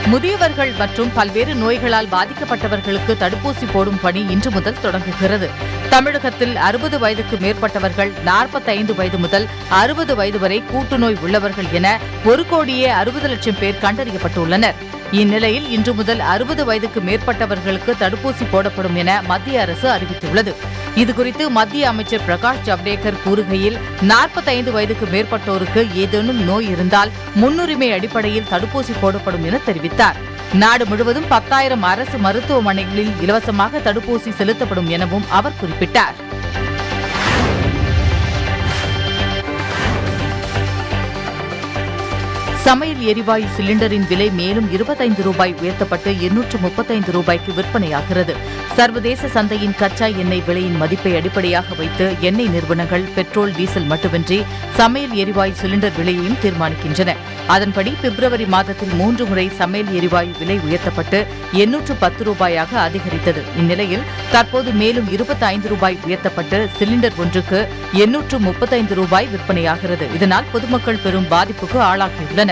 முதியவர்கள் மற்றும் பல்வேறு நோய்களால் பாதிக்கப்பட்டவர்களுக்கு தடுப்பூசி போடும் பணி இன்று முதல் தொடங்குகிறது தமிழகத்தில் அறுபது வயதுக்கு மேற்பட்டவர்கள் நாற்பத்தைந்து வயது முதல் அறுபது வயது வரை கூட்டுநோய் உள்ளவர்கள் என ஒரு கோடியே அறுபது லட்சம் பேர் கண்டறியப்பட்டுள்ளனர் இந்நிலையில் இன்று முதல் அறுபது வயதுக்கு மேற்பட்டவர்களுக்கு தடுப்பூசி போடப்படும் என மத்திய அரசு அறிவித்துள்ளது இதுகுறித்து மத்திய அமைச்சர் பிரகாஷ் ஜவ்டேகர் கூறுகையில் நாற்பத்தைந்து வயதுக்கு மேற்பட்டோருக்கு ஏதேனும் நோய் இருந்தால் முன்னுரிமை அடிப்படையில் தடுப்பூசி போடப்படும் என தெரிவித்தார் நாடு முழுவதும் பத்தாயிரம் அரசு மருத்துவமனைகளில் இலவசமாக தடுப்பூசி செலுத்தப்படும் எனவும் அவர் குறிப்பிட்டார் சமையல் எரிவாயு சிலிண்டரின் விலை மேலும் இருபத்தைந்து ரூபாய் உயர்த்தப்பட்டு எண்ணூற்று முப்பத்தைந்து ரூபாய்க்கு விற்பனையாகிறது சர்வதேச சந்தையின் கச்சா எண்ணெய் விலையின் மதிப்பை அடிப்படையாக வைத்து எண்ணெய் நிறுவனங்கள் பெட்ரோல் டீசல் மட்டுமின்றி சமையல் எரிவாயு சிலிண்டர் விலையையும் தீர்மானிக்கின்றன அதன்படி பிப்ரவரி மாதத்தில் மூன்று முறை சமையல் எரிவாயு விலை உயர்த்தப்பட்டு எண்ணூற்று பத்து ரூபாயாக அதிகரித்தது இந்நிலையில் தற்போது மேலும் இருபத்தி ஐந்து ரூபாய் உயர்த்தப்பட்டு சிலிண்டர் ஒன்றுக்கு எண்ணூற்று முப்பத்தைந்து ரூபாய் விற்பனையாகிறது இதனால் பொதுமக்கள் பெரும் பாதிப்புக்கு ஆளாகியுள்ளனர்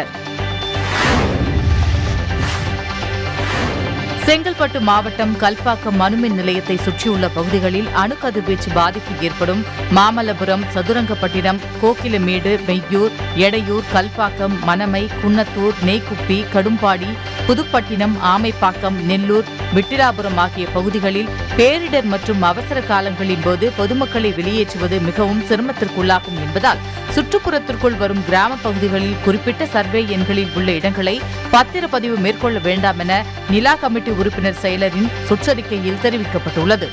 செங்கல்பட்டு மாவட்டம் கல்பாக்கம் அணுமின் நிலையத்தை சுற்றியுள்ள பகுதிகளில் அணுக்கதிர்வீச்சு பாதிப்பு ஏற்படும் மாமல்லபுரம் சதுரங்கப்பட்டினம் கோக்கிலமேடு மெய்யூர் எடையூர் கல்பாக்கம் மணமை குன்னத்தூர் நெய்க்குப்பி கடும்பாடி புதுப்பட்டினம் ஆமைப்பாக்கம் நெல்லூர் விட்டிலாபுரம் ஆகிய பகுதிகளில் பேரிடர் மற்றும் அவசர காலங்களின் போது பொதுமக்களை வெளியேற்றுவது மிகவும் சிரமத்திற்குள்ளாகும் என்பதால் சுற்றுப்புறத்திற்குள் வரும் கிராம பகுதிகளில் குறிப்பிட்ட சர்வே எண்களில் உள்ள இடங்களை பத்திரப்பதிவு மேற்கொள்ள வேண்டாம் என நிலா கமிட்டி உறுப்பினர் செயலரின் சுற்றறிக்கையில் தெரிவிக்கப்பட்டுள்ளது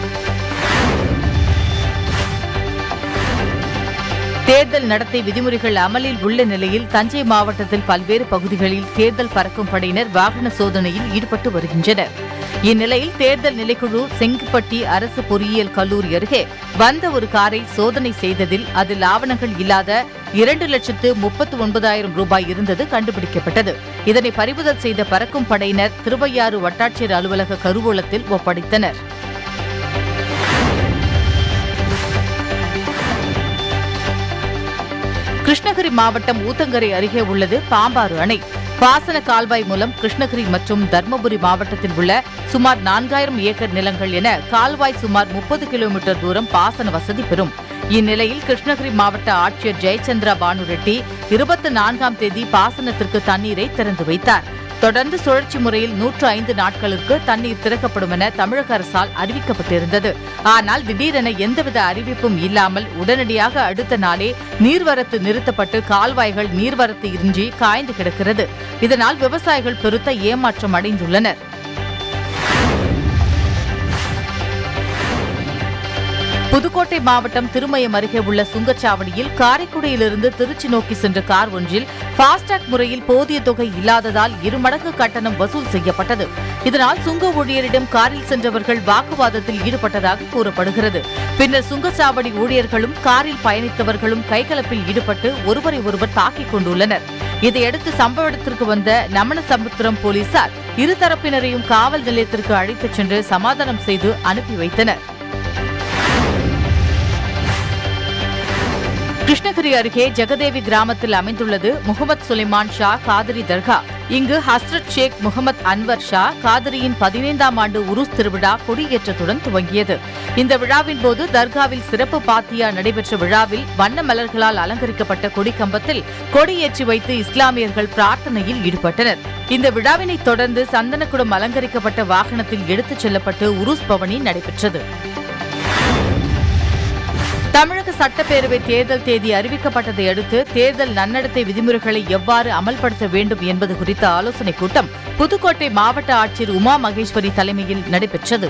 தேர்தல் நடத்தை விதிமுறைகள் அமலில் உள்ள நிலையில் தஞ்சை மாவட்டத்தில் பல்வேறு பகுதிகளில் தேர்தல் பறக்கும் படையினர் வாகன சோதனையில் ஈடுபட்டு வருகின்றனர் இந்நிலையில் தேர்தல் நிலைக்குழு செங்குப்பட்டி அரசு பொறியியல் கல்லூரி அருகே வந்த ஒரு காரை சோதனை செய்ததில் அதில் ஆவணங்கள் இல்லாத இரண்டு லட்சத்து முப்பத்து ஒன்பதாயிரம் ரூபாய் இருந்தது கண்டுபிடிக்கப்பட்டது இதனை பறிமுதல் செய்த பறக்கும் படையினர் திருவையாறு வட்டாட்சியர் அலுவலக கருவூலத்தில் ஒப்படைத்தனர் கிருஷ்ணகிரி மாவட்டம் ஊத்தங்கரை அருகே உள்ளது பாம்பாறு அணை பாசன கால்வாய் மூலம் கிருஷ்ணகிரி மற்றும் தர்மபுரி மாவட்டத்தில் உள்ள சுமார் நான்காயிரம் ஏக்கர் நிலங்கள் என கால்வாய் சுமார் முப்பது கிலோமீட்டர் தூரம் பாசன வசதி பெறும் இந்நிலையில் கிருஷ்ணகிரி மாவட்ட ஆட்சியர் ஜெயச்சந்திரா பானுரெட்டி இருபத்தி நான்காம் தேதி பாசனத்திற்கு தண்ணீரை திறந்து வைத்தார் தொடர்ந்து சுழற்சி முறையில் நூற்று ஐந்து நாட்களுக்கு தண்ணீர் திறக்கப்படும் என தமிழக அரசால் அறிவிக்கப்பட்டிருந்தது ஆனால் திடீரென எந்தவித அறிவிப்பும் இல்லாமல் உடனடியாக அடுத்த நாளே நீர்வரத்து நிறுத்தப்பட்டு கால்வாய்கள் நீர்வரத்து இன்றி காய்ந்து கிடக்கிறது இதனால் விவசாயிகள் பெருத்த ஏமாற்றம் அடைந்துள்ளனர் புதுக்கோட்டை மாவட்டம் திருமயம் அருகே உள்ள சுங்கச்சாவடியில் காரைக்குடியிலிருந்து திருச்சி நோக்கி சென்ற கார் ஒன்றில் ஃபாஸ்டாக் முறையில் போதிய தொகை இல்லாததால் இருமடங்கு கட்டணம் வசூல் செய்யப்பட்டது இதனால் சுங்க ஊழியரிடம் காரில் சென்றவர்கள் வாக்குவாதத்தில் ஈடுபட்டதாக கூறப்படுகிறது பின்னர் சுங்கச்சாவடி ஊழியர்களும் காரில் பயணித்தவர்களும் கைகலப்பில் ஈடுபட்டு ஒருவரை ஒருவர் தாக்கிக் கொண்டுள்ளனர் இதையடுத்து சம்பவ இடத்திற்கு வந்த நமனசமுத்திரம் போலீசார் இருதரப்பினரையும் காவல் நிலையத்திற்கு அழைத்துச் சென்று சமாதானம் செய்து அனுப்பி வைத்தனர் கிருஷ்ணகிரி அருகே ஜெகதேவி கிராமத்தில் அமைந்துள்ளது முகமது சுலைமான் ஷா காதிரி தர்கா இங்கு ஹஸ்ரத் ஷேக் முகமது அன்வர் ஷா காதிரியின் பதினைந்தாம் ஆண்டு உருஸ் திருவிழா கொடியேற்றத்துடன் துவங்கியது இந்த விழாவின் போது தர்காவில் சிறப்பு பாத்தியா நடைபெற்ற விழாவில் வண்ண மலர்களால் அலங்கரிக்கப்பட்ட கொடிக்கம்பத்தில் கொடியேற்றி வைத்து இஸ்லாமியர்கள் பிரார்த்தனையில் ஈடுபட்டனர் இந்த விழாவினை தொடர்ந்து சந்தனக்குடம் அலங்கரிக்கப்பட்ட வாகனத்தில் எடுத்துச் செல்லப்பட்டு உருஸ் பவனி நடைபெற்றது தமிழக சட்டப்பேரவை தேர்தல் தேதி அறிவிக்கப்பட்டதை அடுத்து தேர்தல் நன்னடத்தை விதிமுறைகளை எவ்வாறு அமல்படுத்த வேண்டும் என்பது குறித்த ஆலோசனைக் கூட்டம் புதுக்கோட்டை மாவட்ட ஆட்சியர் உமா மகேஸ்வரி தலைமையில் நடைபெற்றது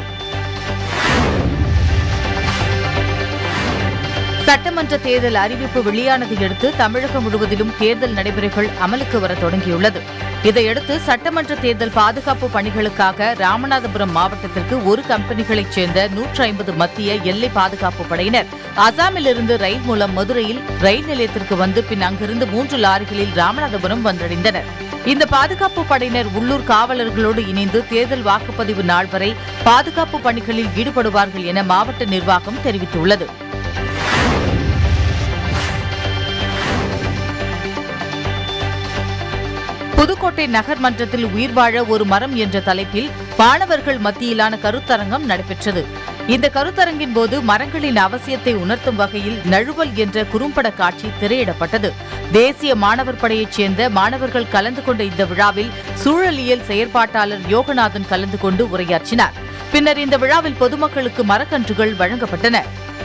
சட்டமன்ற தேர்தல் அறிவிப்பு வெளியானதை அடுத்து தமிழகம் முழுவதிலும் தேர்தல் நடைமுறைகள் அமலுக்கு வர தொடங்கியுள்ளது இதையடுத்து சட்டமன்ற தேர்தல் பாதுகாப்பு பணிகளுக்காக ராமநாதபுரம் மாவட்டத்திற்கு ஒரு கம்பெனிகளைச் சேர்ந்த நூற்று ஐம்பது மத்திய எல்லை பாதுகாப்பு படையினர் அசாமிலிருந்து ரயில் மூலம் மதுரையில் ரயில் நிலையத்திற்கு வந்து பின் அங்கிருந்து மூன்று லாரிகளில் ராமநாதபுரம் வந்தடைந்தனர் இந்த பாதுகாப்பு படையினர் உள்ளூர் காவலர்களோடு இணைந்து தேர்தல் வாக்குப்பதிவு நாள் வரை பாதுகாப்பு பணிகளில் ஈடுபடுவார்கள் என மாவட்ட நிர்வாகம் தெரிவித்துள்ளது புதுக்கோட்டை நகர் மன்றத்தில் உயிர் வாழ ஒரு மரம் என்ற தலைப்பில் மாணவர்கள் மத்தியிலான கருத்தரங்கம் நடைபெற்றது இந்த கருத்தரங்கின் போது மரங்களின் அவசியத்தை உணர்த்தும் வகையில் நழுவல் என்ற குறும்பட காட்சி திரையிடப்பட்டது தேசிய மாணவர் படையைச் சேர்ந்த மாணவர்கள் கலந்து கொண்ட இந்த விழாவில் சூழலியல் செயற்பாட்டாளர் யோகநாதன் கலந்து கொண்டு உரையாற்றினார் பின்னர் இந்த விழாவில் பொதுமக்களுக்கு மரக்கன்றுகள் வழங்கப்பட்டன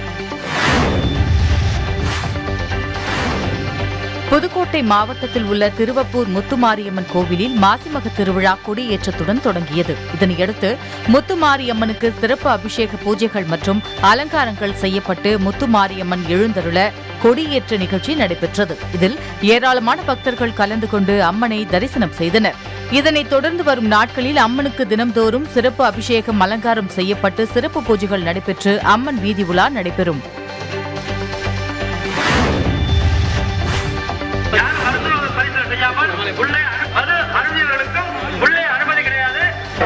புதுக்கோட்டை மாவட்டத்தில் உள்ள திருவப்பூர் முத்துமாரியம்மன் கோவிலில் மாசிமக திருவிழா கொடியேற்றத்துடன் தொடங்கியது இதனையடுத்து முத்துமாரியம்மனுக்கு சிறப்பு அபிஷேக பூஜைகள் மற்றும் அலங்காரங்கள் செய்யப்பட்டு முத்துமாரியம்மன் எழுந்தருள கொடியேற்ற நிகழ்ச்சி நடைபெற்றது இதில் ஏராளமான பக்தர்கள் கலந்து கொண்டு அம்மனை தரிசனம் செய்தனர் இதனைத் தொடர்ந்து வரும் நாட்களில் அம்மனுக்கு தினம்தோறும் சிறப்பு அபிஷேகம் அலங்காரம் செய்யப்பட்டு சிறப்பு பூஜைகள் நடைபெற்று அம்மன் வீதி உலா நடைபெறும் யார் மருத்துவ பரிசோதனை செய்யாமல் உள்ளே அனு- அது அருந்தியவர்களுக்கும் உள்ளே அனுமதி கிடையாது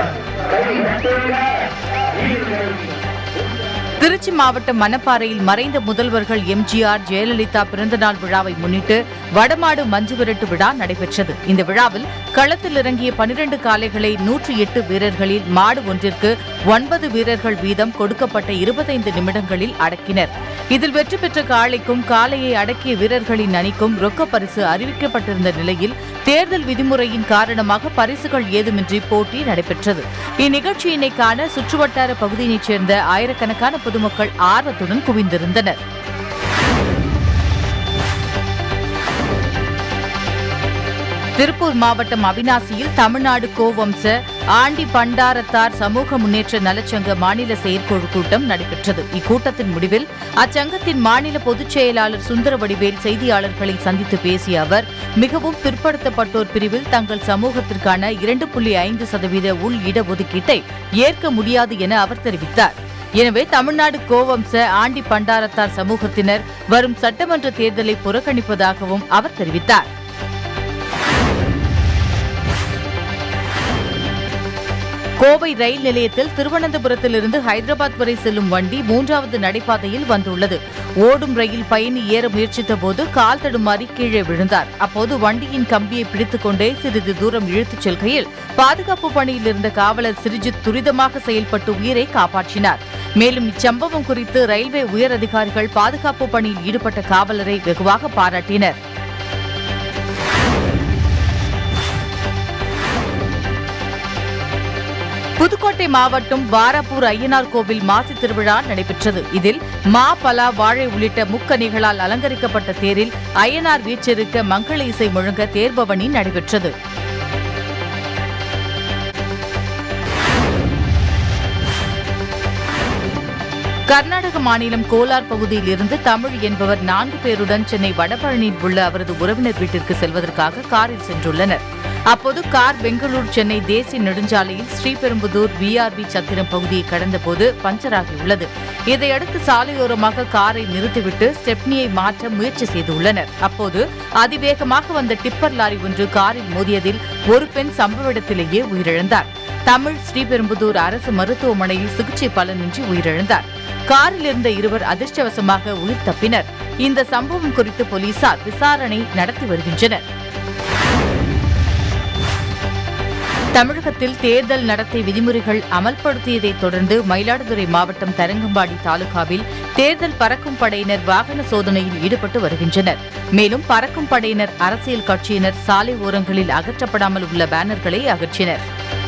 திருச்சி மாவட்டம் மணப்பாறையில் மறைந்த முதல்வர்கள் எம்ஜிஆர் ஜெயலலிதா பிறந்தநாள் விழாவை முன்னிட்டு வடமாடு மஞ்சு விரட்டு விழா நடைபெற்றது இந்த விழாவில் களத்தில் இறங்கிய பனிரண்டு காளைகளை நூற்றி எட்டு வீரர்களில் மாடு ஒன்றிற்கு ஒன்பது வீரர்கள் வீதம் கொடுக்கப்பட்ட இருபத்தைந்து நிமிடங்களில் அடக்கினர் இதில் வெற்றி பெற்ற காளைக்கும் காளையை அடக்கிய வீரர்களின் அணிக்கும் ரொக்க பரிசு அறிவிக்கப்பட்டிருந்த நிலையில் தேர்தல் விதிமுறையின் காரணமாக பரிசுகள் ஏதுமின்றி போட்டி நடைபெற்றது இந்நிகழ்ச்சியினை காண சுற்றுவட்டார பகுதியினைச் சேர்ந்த ஆயிரக்கணக்கான பொதுமக்கள் ஆர்வத்துடன் குவிந்திருந்தனர் திருப்பூர் மாவட்டம் அவினாசியில் தமிழ்நாடு கோவம்ச ஆண்டி பண்டாரத்தார் சமூக முன்னேற்ற நலச்சங்க மாநில செயற்குழு கூட்டம் நடைபெற்றது இக்கூட்டத்தின் முடிவில் அச்சங்கத்தின் மாநில பொதுச் செயலாளர் சுந்தர வடிவேல் செய்தியாளர்களை சந்தித்து பேசிய அவர் மிகவும் பிற்படுத்தப்பட்டோர் பிரிவில் தங்கள் சமூகத்திற்கான இரண்டு புள்ளி ஐந்து சதவீத உள் இடஒதுக்கீட்டை ஏற்க முடியாது என அவர் தெரிவித்தார் எனவே தமிழ்நாடு கோவம்ச ஆண்டி பண்டாரத்தார் சமூகத்தினர் வரும் சட்டமன்ற தேர்தலை புறக்கணிப்பதாகவும் அவர் தெரிவித்தார் கோவை ரயில் நிலையத்தில் திருவனந்தபுரத்திலிருந்து ஹைதராபாத் வரை செல்லும் வண்டி மூன்றாவது நடைபாதையில் வந்துள்ளது ஓடும் ரயில் பயணி ஏற முயற்சித்த போது கால் தடுமாறி கீழே விழுந்தார் அப்போது வண்டியின் கம்பியை பிடித்துக் கொண்டே சிறிது தூரம் இழுத்துச் செல்கையில் பாதுகாப்பு பணியில் இருந்த காவலர் சிரிஜித் துரிதமாக செயல்பட்டு உயிரை காப்பாற்றினார் மேலும் இச்சம்பவம் குறித்து ரயில்வே உயர் அதிகாரிகள் பாதுகாப்பு பணியில் ஈடுபட்ட காவலரை வெகுவாக பாராட்டினர் புதுக்கோட்டை மாவட்டம் வாராப்பூர் ஐயனார் கோவில் மாசி திருவிழா நடைபெற்றது இதில் மா பலா வாழை உள்ளிட்ட முக்கணிகளால் அலங்கரிக்கப்பட்ட தேரில் ஐயனார் வீற்றிருக்க மங்கள இசை முழங்க தேர்பவனி நடைபெற்றது கர்நாடக மாநிலம் கோலார் பகுதியில் இருந்து தமிழ் என்பவர் நான்கு பேருடன் சென்னை வடபழனியில் உள்ள அவரது உறவினர் வீட்டிற்கு செல்வதற்காக காரில் சென்றுள்ளனர் அப்போது கார் பெங்களூர் சென்னை தேசிய நெடுஞ்சாலையில் ஸ்ரீபெரும்புதூர் விஆர்பி சத்திரம் பகுதியை கடந்தபோது பஞ்சராகியுள்ளது இதையடுத்து சாலையோரமாக காரை நிறுத்திவிட்டு ஸ்டெப்னியை மாற்ற முயற்சி செய்துள்ளனர் அப்போது அதிவேகமாக வந்த டிப்பர் லாரி ஒன்று காரில் மோதியதில் ஒரு பெண் சம்பவ இடத்திலேயே உயிரிழந்தார் தமிழ் ஸ்ரீபெரும்புதூர் அரசு மருத்துவமனையில் சிகிச்சை பலனின்றி உயிரிழந்தார் காரில் இருந்த இருவர் அதிர்ஷ்டவசமாக உயிர் தப்பினர் இந்த சம்பவம் குறித்து போலீசார் விசாரணை நடத்தி வருகின்றனர் தமிழகத்தில் தேர்தல் நடத்தை விதிமுறைகள் அமல்படுத்தியதைத் தொடர்ந்து மயிலாடுதுறை மாவட்டம் தரங்கம்பாடி தாலுகாவில் தேர்தல் பறக்கும் படையினர் வாகன சோதனையில் ஈடுபட்டு வருகின்றனர் மேலும் பறக்கும் படையினர் அரசியல் கட்சியினர் சாலை ஓரங்களில் அகற்றப்படாமல் உள்ள பேனர்களை அகற்றினர்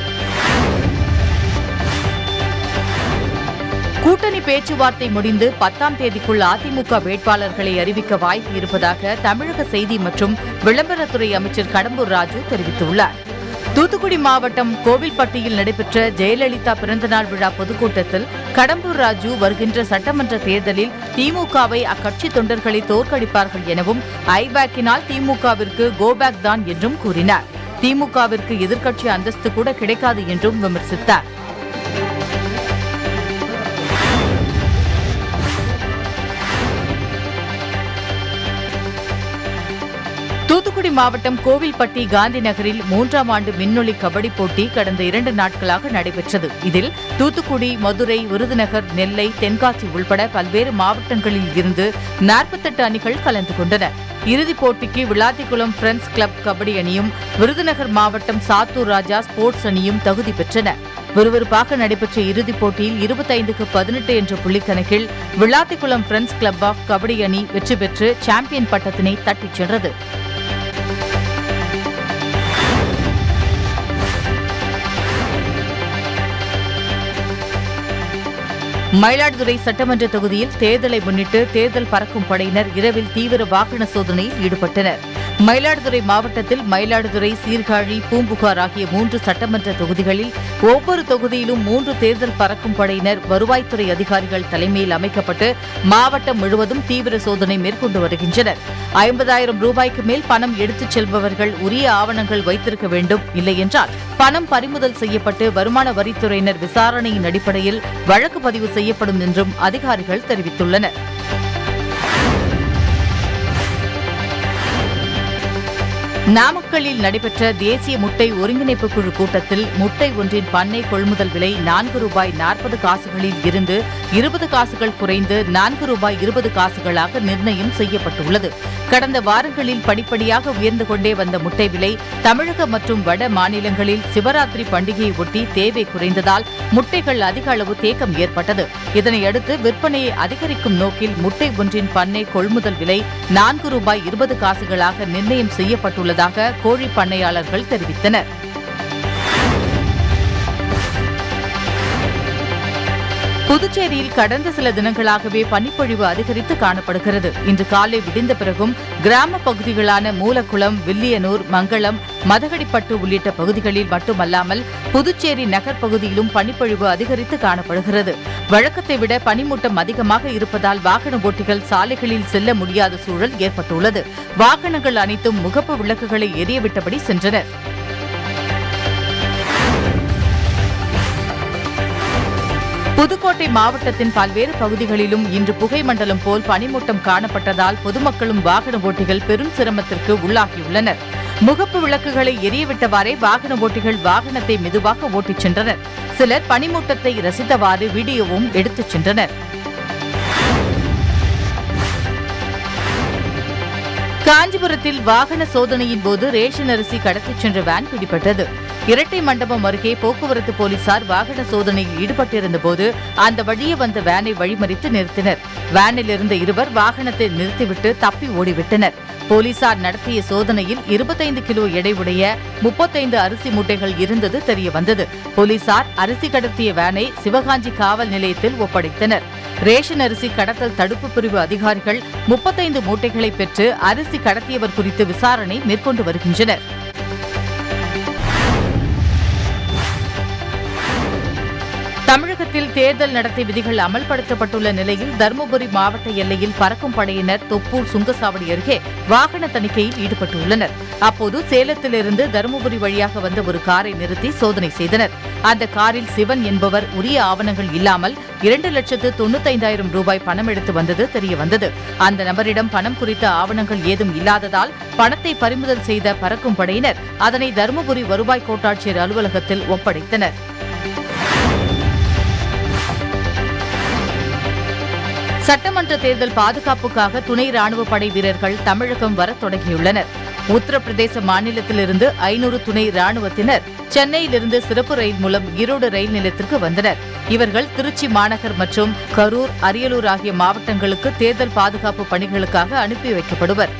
கூட்டணி பேச்சுவார்த்தை முடிந்து பத்தாம் தேதிக்குள் அதிமுக வேட்பாளர்களை அறிவிக்க வாய்ப்பு இருப்பதாக தமிழக செய்தி மற்றும் விளம்பரத்துறை அமைச்சர் கடம்பூர் ராஜு தெரிவித்துள்ளார் தூத்துக்குடி மாவட்டம் கோவில்பட்டியில் நடைபெற்ற ஜெயலலிதா பிறந்தநாள் விழா பொதுக்கூட்டத்தில் கடம்பூர் ராஜு வருகின்ற சட்டமன்ற தேர்தலில் திமுகவை அக்கட்சி தொண்டர்களை தோற்கடிப்பார்கள் எனவும் ஐபேக்கினால் திமுகவிற்கு கோபேக் தான் என்றும் கூறினார் திமுகவிற்கு எதிர்க்கட்சி அந்தஸ்து கூட கிடைக்காது என்றும் விமர்சித்தார் தூத்துக்குடி மாவட்டம் கோவில்பட்டி காந்தி நகரில் மூன்றாம் ஆண்டு விண்ணொலி கபடி போட்டி கடந்த இரண்டு நாட்களாக நடைபெற்றது இதில் தூத்துக்குடி மதுரை விருதுநகர் நெல்லை தென்காசி உள்பட பல்வேறு மாவட்டங்களில் இருந்து நாற்பத்தெட்டு அணிகள் கலந்து கொண்டன இறுதிப் போட்டிக்கு விளாத்திக்குளம் ஃப்ரெண்ட்ஸ் கிளப் கபடி அணியும் விருதுநகர் மாவட்டம் சாத்தூர் ராஜா ஸ்போர்ட்ஸ் அணியும் தகுதி பெற்றன விறுவிறுப்பாக நடைபெற்ற இறுதிப் போட்டியில் இருபத்தைந்துக்கு பதினெட்டு என்ற புள்ளிக்கணக்கில் Vilathikulam friends club of kabaddi அணி வெற்றி பெற்று சாம்பியன் பட்டத்தினை தட்டிச் சென்றது மயிலாடுதுறை சட்டமன்ற தொகுதியில் தேர்தலை முன்னிட்டு தேர்தல் பறக்கும் படையினர் இரவில் தீவிர வாகன சோதனையில் ஈடுபட்டனர் மயிலாடுதுறை மாவட்டத்தில் மயிலாடுதுறை சீர்காழி பூம்புகார் ஆகிய மூன்று சட்டமன்ற தொகுதிகளில் ஒவ்வொரு தொகுதியிலும் மூன்று தேர்தல் பறக்கும் படையினர் வருவாய்த்துறை அதிகாரிகள் தலைமையில் அமைக்கப்பட்டு மாவட்டம் முழுவதும் தீவிர சோதனை மேற்கொண்டு வருகின்றனர் ஐம்பதாயிரம் ரூபாய்க்கு மேல் பணம் எடுத்துச் செல்பவர்கள் உரிய ஆவணங்கள் வைத்திருக்க வேண்டும் இல்லையென்றால் பணம் பறிமுதல் செய்யப்பட்டு வருமான வரித்துறையினர் விசாரணையின் அடிப்படையில் வழக்கு பதிவு செய்யப்படும் என்றும் அதிகாரிகள் தெரிவித்துள்ளனர் நாமக்கல்லில் நடைபெற்ற தேசிய முட்டை ஒருங்கிணைப்பு குழு கூட்டத்தில் முட்டை ஒன்றின் பண்ணை கொள்முதல் விலை நான்கு ரூபாய் நாற்பது காசுகளில் இருந்து இருபது காசுகள் குறைந்து நான்கு ரூபாய் இருபது காசுகளாக நிர்ணயம் செய்யப்பட்டுள்ளது கடந்த வாரங்களில் படிப்படியாக உயர்ந்து கொண்டே வந்த முட்டை விலை தமிழக மற்றும் வட மாநிலங்களில் சிவராத்திரி பண்டிகையை ஒட்டி தேவை குறைந்ததால் முட்டைகள் அதிக அளவு தேக்கம் ஏற்பட்டது இதனையடுத்து விற்பனையை அதிகரிக்கும் நோக்கில் முட்டை ஒன்றின் பண்ணை கொள்முதல் விலை நான்கு ரூபாய் இருபது காசுகளாக நிர்ணயம் செய்யப்பட்டுள்ளதாக கோழி பண்ணையாளர்கள் தெரிவித்தனர் புதுச்சேரியில் கடந்த சில தினங்களாகவே பனிப்பொழிவு அதிகரித்து காணப்படுகிறது இன்று காலை விடிந்த பிறகும் கிராம பகுதிகளான மூலக்குளம் வில்லியனூர் மங்களம் மதகடிப்பட்டு உள்ளிட்ட பகுதிகளில் மட்டுமல்லாமல் புதுச்சேரி நகர் பகுதியிலும் பனிப்பொழிவு அதிகரித்து காணப்படுகிறது வழக்கத்தை விட பனிமூட்டம் அதிகமாக இருப்பதால் வாகன ஓட்டிகள் சாலைகளில் செல்ல முடியாத சூழல் ஏற்பட்டுள்ளது வாகனங்கள் அனைத்தும் முகப்பு விளக்குகளை எரியவிட்டபடி சென்றனர் புதுக்கோட்டை மாவட்டத்தின் பல்வேறு பகுதிகளிலும் இன்று புகை மண்டலம் போல் பனிமூட்டம் காணப்பட்டதால் பொதுமக்களும் வாகன ஓட்டிகள் பெரும் சிரமத்திற்கு உள்ளாகியுள்ளனர் முகப்பு விளக்குகளை எரியவிட்டவாறே வாகன ஓட்டிகள் வாகனத்தை மெதுவாக ஓட்டிச் சென்றனர் சிலர் பனிமூட்டத்தை ரசித்தவாறு வீடியோவும் எடுத்துச் சென்றனர் காஞ்சிபுரத்தில் வாகன சோதனையின் போது ரேஷன் அரிசி கடத்திச் சென்ற வேன் பிடிபட்டது இரட்டை மண்டபம் அருகே போக்குவரத்து போலீசார் வாகன சோதனையில் ஈடுபட்டிருந்த போது அந்த வழியே வந்த வேனை வழிமறித்து நிறுத்தினர் வேனில் இருந்த இருவர் வாகனத்தை நிறுத்திவிட்டு தப்பி ஓடிவிட்டனர் போலீசார் நடத்திய சோதனையில் இருபத்தைந்து கிலோ எடை உடைய முப்பத்தைந்து அரிசி மூட்டைகள் இருந்தது தெரியவந்தது போலீசார் அரிசி கடத்திய வேனை சிவகாஞ்சி காவல் நிலையத்தில் ஒப்படைத்தனர் ரேஷன் அரிசி கடத்தல் தடுப்பு பிரிவு அதிகாரிகள் முப்பத்தைந்து மூட்டைகளை பெற்று அரிசி கடத்தியவர் குறித்து விசாரணை மேற்கொண்டு வருகின்றனர் தமிழகத்தில் தேர்தல் நடத்தை விதிகள் அமல்படுத்தப்பட்டுள்ள நிலையில் தருமபுரி மாவட்ட எல்லையில் பறக்கும் படையினர் தொப்பூர் சுங்கசாவடி அருகே வாகன தணிக்கையில் ஈடுபட்டுள்ளனர் அப்போது சேலத்திலிருந்து தருமபுரி வழியாக வந்த ஒரு காரை நிறுத்தி சோதனை செய்தனர் அந்த காரில் சிவன் என்பவர் உரிய ஆவணங்கள் இல்லாமல் இரண்டு லட்சத்து தொண்ணூத்தைந்தாயிரம் ரூபாய் பணம் எடுத்து வந்தது தெரியவந்தது அந்த நபரிடம் பணம் குறித்த ஆவணங்கள் ஏதும் இல்லாததால் பணத்தை பறிமுதல் செய்த பறக்கும் படையினர் அதனை தருமபுரி வருவாய் கோட்டாட்சியர் அலுவலகத்தில் ஒப்படைத்தனர் சட்டமன்ற தேர்தல் பாதுகாப்புக்காக துணை ராணுவ படை வீரர்கள் தமிழகம் வரத் தொடங்கியுள்ளனர் உத்தரப்பிரதேச மாநிலத்திலிருந்து ஐநூறு துணை ராணுவத்தினர் சென்னையிலிருந்து சிறப்பு ரயில் மூலம் ஈரோடு ரயில் நிலையத்திற்கு வந்தனர் இவர்கள் திருச்சி மாநகர் மற்றும் கரூர் அரியலூர் ஆகிய மாவட்டங்களுக்கு தேர்தல் பாதுகாப்பு பணிகளுக்காக அனுப்பி வைக்கப்படுவர்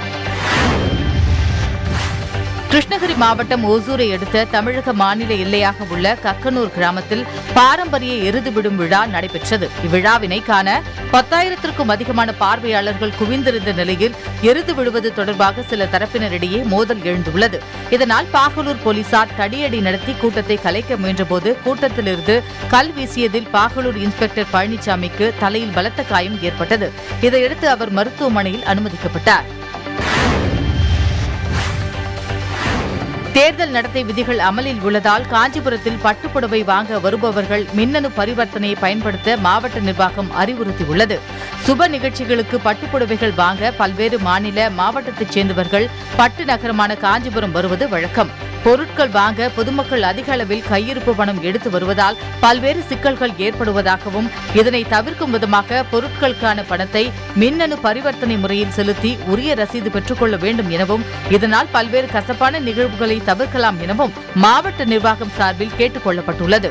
கிருஷ்ணகிரி மாவட்டம் ஓசூரை அடுத்த தமிழக மாநில எல்லையாக உள்ள கக்கனூர் கிராமத்தில் பாரம்பரிய எருது விடும் விழா நடைபெற்றது இவ்விழாவினை காண பத்தாயிரத்திற்கும் அதிகமான பார்வையாளர்கள் குவிந்திருந்த நிலையில் எருது விடுவது தொடர்பாக சில தரப்பினரிடையே மோதல் எழுந்துள்ளது இதனால் பாகலூர் போலீசார் தடியடி நடத்தி கூட்டத்தை கலைக்க முயன்றபோது கூட்டத்திலிருந்து கல் வீசியதில் பாகலூர் இன்ஸ்பெக்டர் பழனிசாமிக்கு தலையில் பலத்த காயம் ஏற்பட்டது இதையடுத்து அவர் மருத்துவமனையில் அனுமதிக்கப்பட்டார் தேர்தல் நடத்தை விதிகள் அமலில் உள்ளதால் காஞ்சிபுரத்தில் பட்டுப்புடவை வாங்க வருபவர்கள் மின்னணு பரிவர்த்தனையை பயன்படுத்த மாவட்ட நிர்வாகம் அறிவுறுத்தியுள்ளது சுப நிகழ்ச்சிகளுக்கு பட்டுப்புடவைகள் வாங்க பல்வேறு மாநில மாவட்டத்தைச் சேர்ந்தவர்கள் பட்டு நகரமான காஞ்சிபுரம் வருவது வழக்கம் பொருட்கள் வாங்க பொதுமக்கள் அதிக அளவில் கையிருப்பு பணம் எடுத்து வருவதால் பல்வேறு சிக்கல்கள் ஏற்படுவதாகவும் இதனை தவிர்க்கும் விதமாக பொருட்களுக்கான பணத்தை மின்னணு பரிவர்த்தனை முறையில் செலுத்தி உரிய ரசீது பெற்றுக்கொள்ள வேண்டும் எனவும் இதனால் பல்வேறு கசப்பான நிகழ்வுகளை தவிர்க்கலாம் எனவும் மாவட்ட நிர்வாகம் சார்பில் கேட்டுக் கொள்ளப்பட்டுள்ளது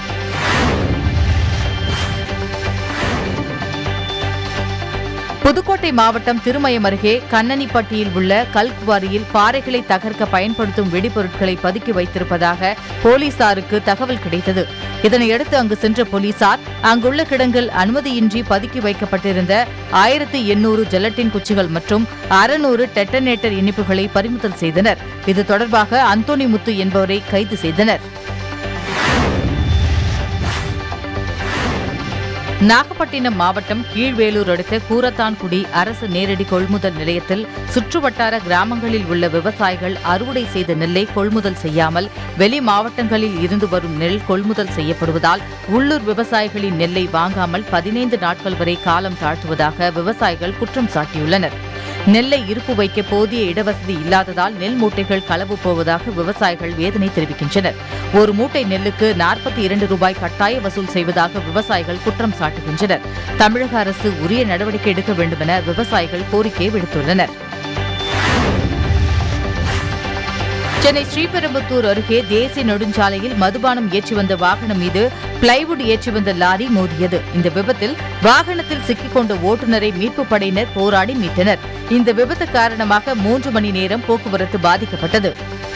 புதுக்கோட்டை மாவட்டம் திருமயம் அருகே கண்ணனிப்பட்டியில் உள்ள கல்குவாரியில் பாறைகளை தகர்க்க பயன்படுத்தும் வெடிபொருட்களை பதுக்கி வைத்திருப்பதாக போலீசாருக்கு தகவல் கிடைத்தது இதனையடுத்து அங்கு சென்ற போலீசார் அங்குள்ள கிடங்கில் அனுமதியின்றி பதுக்கி வைக்கப்பட்டிருந்த ஆயிரத்தி எண்ணூறு ஜெலட்டின் குச்சிகள் மற்றும் அறுநூறு டெட்டனேட்டர் இனிப்புகளை பறிமுதல் செய்தனர் இது தொடர்பாக அந்தோணி முத்து என்பவரை கைது செய்தனர் நாகப்பட்டினம் மாவட்டம் கீழ்வேலூர் அடுத்த கூரத்தான்குடி அரசு நேரடி கொள்முதல் நிலையத்தில் சுற்றுவட்டார கிராமங்களில் உள்ள விவசாயிகள் அறுவடை செய்த நெல்லை கொள்முதல் செய்யாமல் வெளி மாவட்டங்களில் இருந்து வரும் நெல் கொள்முதல் செய்யப்படுவதால் உள்ளூர் விவசாயிகளின் நெல்லை வாங்காமல் பதினைந்து நாட்கள் வரை காலம் தாழ்த்துவதாக விவசாயிகள் குற்றம் சாட்டியுள்ளனர் நெல்லை இருப்பு வைக்க போதிய இடவசதி இல்லாததால் நெல் மூட்டைகள் களவு போவதாக விவசாயிகள் வேதனை தெரிவிக்கின்றனர் ஒரு மூட்டை நெல்லுக்கு நாற்பத்தி இரண்டு ரூபாய் கட்டாய வசூல் செய்வதாக விவசாயிகள் குற்றம் சாட்டுகின்றனர் தமிழக அரசு உரிய நடவடிக்கை எடுக்க வேண்டும் என விவசாயிகள் கோரிக்கை விடுத்துள்ளனர் சென்னை ஸ்ரீபெரும்புத்தூர் அருகே தேசிய நெடுஞ்சாலையில் மதுபானம் ஏற்றி வந்த வாகனம் மீது பிளைவுட் ஏற்றி வந்த லாரி மோதியது இந்த விபத்தில் வாகனத்தில் சிக்கிக்கொண்ட ஓட்டுநரை மீட்புப் படையினர் போராடி மீட்டனர் இந்த விபத்து காரணமாக மூன்று மணி நேரம் போக்குவரத்து பாதிக்கப்பட்டது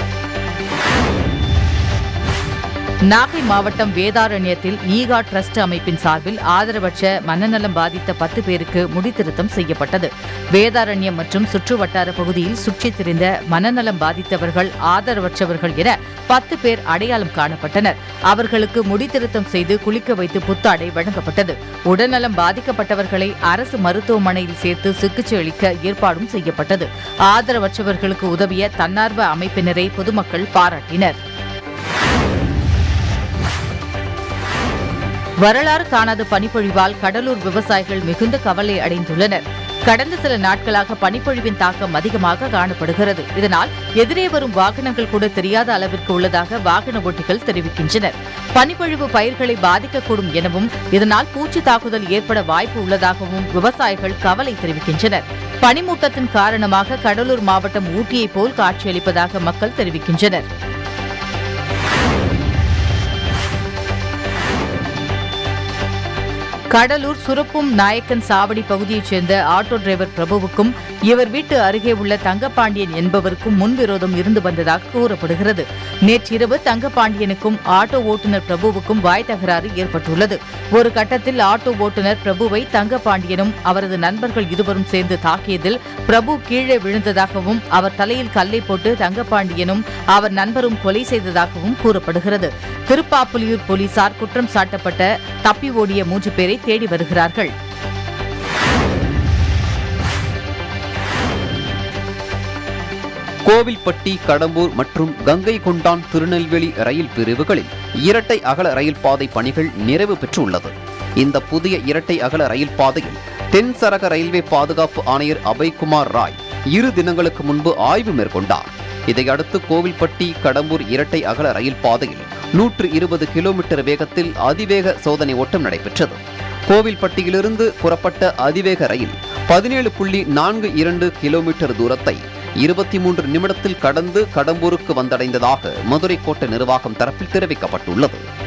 நாகை மாவட்டம் வேதாரண்யத்தில் ஈகா டிரஸ்ட் அமைப்பின் சார்பில் ஆதரவற்ற மனநலம் பாதித்த பத்து பேருக்கு முடித்திருத்தம் செய்யப்பட்டது வேதாரண்யம் மற்றும் சுற்றுவட்டார பகுதியில் சுற்றித் திரிந்த மனநலம் பாதித்தவர்கள் ஆதரவற்றவர்கள் என பத்து பேர் அடையாளம் காணப்பட்டனர் அவர்களுக்கு முடித்திருத்தம் செய்து குளிக்க வைத்து புத்தாடை வழங்கப்பட்டது உடல்நலம் பாதிக்கப்பட்டவர்களை அரசு மருத்துவமனையில் சேர்த்து சிகிச்சை அளிக்க ஏற்பாடும் செய்யப்பட்டது ஆதரவற்றவர்களுக்கு உதவிய தன்னார்வ அமைப்பினரை பொதுமக்கள் பாராட்டினர் வரலாறு காணாத பனிப்பொழிவால் கடலூர் விவசாயிகள் மிகுந்த கவலை அடைந்துள்ளனர் கடந்த சில நாட்களாக பனிப்பொழிவின் தாக்கம் அதிகமாக காணப்படுகிறது இதனால் எதிரே வரும் வாகனங்கள் கூட தெரியாத அளவிற்கு உள்ளதாக வாகன ஓட்டிகள் தெரிவிக்கின்றனர் பனிப்பொழிவு பயிர்களை பாதிக்கக்கூடும் எனவும் இதனால் பூச்சி தாக்குதல் ஏற்பட வாய்ப்பு உள்ளதாகவும் விவசாயிகள் கவலை தெரிவிக்கின்றனர் பனிமூட்டத்தின் காரணமாக கடலூர் மாவட்டம் ஊட்டியைப் போல் காட்சியளிப்பதாக மக்கள் தெரிவிக்கின்றனர் கடலூர் சுரப்பும் நாயக்கன் சாவடி பகுதியைச் சேர்ந்த ஆட்டோ டிரைவர் பிரபுவுக்கும் இவர் வீட்டு அருகே உள்ள தங்கப்பாண்டியன் என்பவருக்கும் முன்விரோதம் இருந்து வந்ததாக கூறப்படுகிறது நேற்றிரவு தங்கப்பாண்டியனுக்கும் ஆட்டோ ஓட்டுநர் பிரபுவுக்கும் வாய் தகராறு ஏற்பட்டுள்ளது ஒரு கட்டத்தில் ஆட்டோ ஓட்டுநர் பிரபுவை தங்கப்பாண்டியனும் அவரது நண்பர்கள் இருவரும் சேர்ந்து தாக்கியதில் பிரபு கீழே விழுந்ததாகவும் அவர் தலையில் கல்லை போட்டு தங்கப்பாண்டியனும் அவர் நண்பரும் கொலை செய்ததாகவும் கூறப்படுகிறது திருப்பாப்புலியூர் போலீசார் குற்றம் சாட்டப்பட்ட தப்பி ஓடிய மூன்று பேரை தேடி வருகிறார்கள் கோவில்பட்டி கடம்பூர் மற்றும் கங்கை கொண்டான் திருநெல்வேலி ரயில் பிரிவுகளில் இரட்டை அகல ரயில் பாதை பணிகள் நிறைவு பெற்றுள்ளது இந்த புதிய இரட்டை அகல ரயில் பாதையில் தென் சரக ரயில்வே பாதுகாப்பு ஆணையர் அபய்குமார் ராய் இரு தினங்களுக்கு முன்பு ஆய்வு மேற்கொண்டார் இதையடுத்து கோவில்பட்டி கடம்பூர் இரட்டை அகல ரயில் பாதையில் நூற்று இருபது கிலோமீட்டர் வேகத்தில் அதிவேக சோதனை ஓட்டம் நடைபெற்றது கோவில்பட்டியிலிருந்து புறப்பட்ட அதிவேக ரயில் பதினேழு புள்ளி நான்கு இரண்டு கிலோமீட்டர் தூரத்தை இருபத்தி மூன்று நிமிடத்தில் கடந்து கடம்பூருக்கு வந்தடைந்ததாக மதுரை கோட்ட நிர்வாகம் தரப்பில் தெரிவிக்கப்பட்டுள்ளது